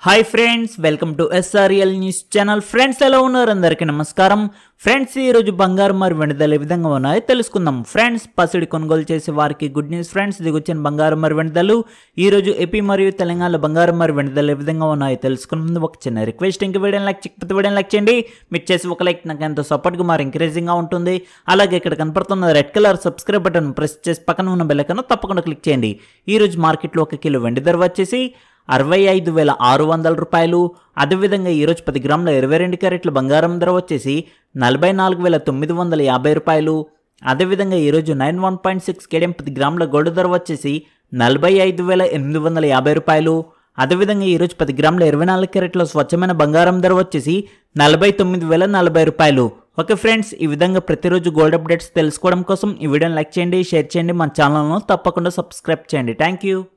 hi friends welcome to SRL news channel friends ఎలా ఉన్నారు అందరికీ నమస్కారం ఫ్రెండ్స్ ఈ రోజు బంగారం మరి వెనుదల ఏ విధంగా ఉన్నాయో తెలుసుకుందాం ఫ్రెండ్స్ పసిడి కొనుగోలు చేసే వారికి గుడ్ న్యూస్ ఫ్రెండ్స్ దిగొచ్చిన బంగారం మరి వెనుదలు ఈ రోజు ఏపీ మరియు తెలంగాణలో బంగారం మరి వెనుదల ఏ విధంగా ఉన్నాయో తెలుసుకునే ముందు ఒక చిన్న రిక్వెస్ట్ ఇంక వీడియో లైక్ చిక్కపోతే వీడియో లైక్ చేయండి మీరు చేసి ఒక లైక్ నాకు ఎంతో సపోర్ట్గా మరి ఎంకరేజింగ్గా ఉంటుంది అలాగే ఇక్కడ కనపడుతున్న red colour subscribe button press చేసి పక్కన ఉన్న బెల్ ఐకాన్ తప్పకుండా క్లిక్ చేయండి ఈ రోజు మార్కెట్లో ఒక కిలో వెండి ధర వచ్చేసి అరవై ఐదు వేల ఆరు వందల రూపాయలు అదేవిధంగా ఈరోజు పది గ్రాముల ఇరవై రెండు క్యారెట్ల బంగారం ధర వచ్చేసి నలభై నాలుగు వేల తొమ్మిది వందల యాభై రూపాయలు అదేవిధంగా ఈరోజు నైన్ వన్ పాయింట్ సిక్స్ కేడియం పది గ్రాముల గోల్డ్ ధర వచ్చేసి నలభై ఐదు వేల ఎనిమిది వందల యాభై రూపాయలు అదేవిధంగా ఈరోజు పది గ్రాముల ఇరవై నాలుగు క్యారెట్ల స్వచ్ఛమైన బంగారం ధర వచ్చేసి నలభై తొమ్మిది వేల నలభై రూపాయలు ఓకే ఫ్రెండ్స్ ఈ విధంగా ప్రతిరోజు గోల్డ్ అప్డేట్స్ తెలుసుకోవడం కోసం ఈ వీడియోని లైక్ చేయండి షేర్ చేయండి మన ఛానల్ను తప్పకుండా సబ్స్క్రైబ్ చేయండి థ్యాంక్ యూ